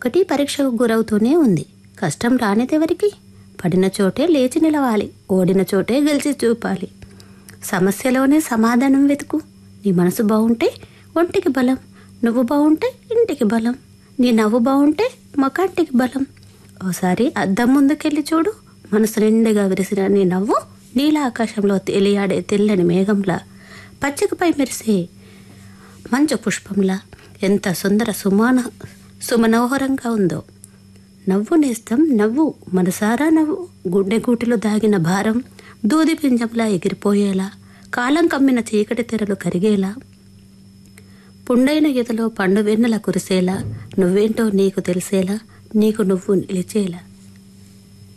ఒక్కొక్కటి పరీక్షకు గురవుతూనే ఉంది కష్టం రానిదెవరికి పడిన చోటే లేచి నిలవాలి ఓడిన చోటే గెలిచి చూపాలి సమస్యలోనే సమాధానం వెతుకు నీ మనసు బాగుంటే ఒంటికి బలం నువ్వు బాగుంటే ఇంటికి బలం నీ నవ్వు బాగుంటే మొకంటికి బలం ఓసారి అద్దం ముందుకెళ్ళి చూడు మనసు నిండుగా విరిసిన నీ నవ్వు నీల ఆకాశంలో తేలియాడే తెల్లని మేఘంలా పచ్చికపై మెరిసే మంచు పుష్పంలా ఎంత సుందర సుమాన సుమనోహరంగా ఉందో నవ్వు నేస్తం నవ్వు మనసారా నవ్వు గుండె గూటిలో దాగిన భారం దూది పింజంలా ఎగిరిపోయేలా కాలం కమ్మిన చీకటి తెరలు కరిగేలా పుండైన ఎదలో పండు వెన్నెల కురిసేలా నువ్వేంటో నీకు తెలిసేలా నీకు నువ్వు నిలిచేలా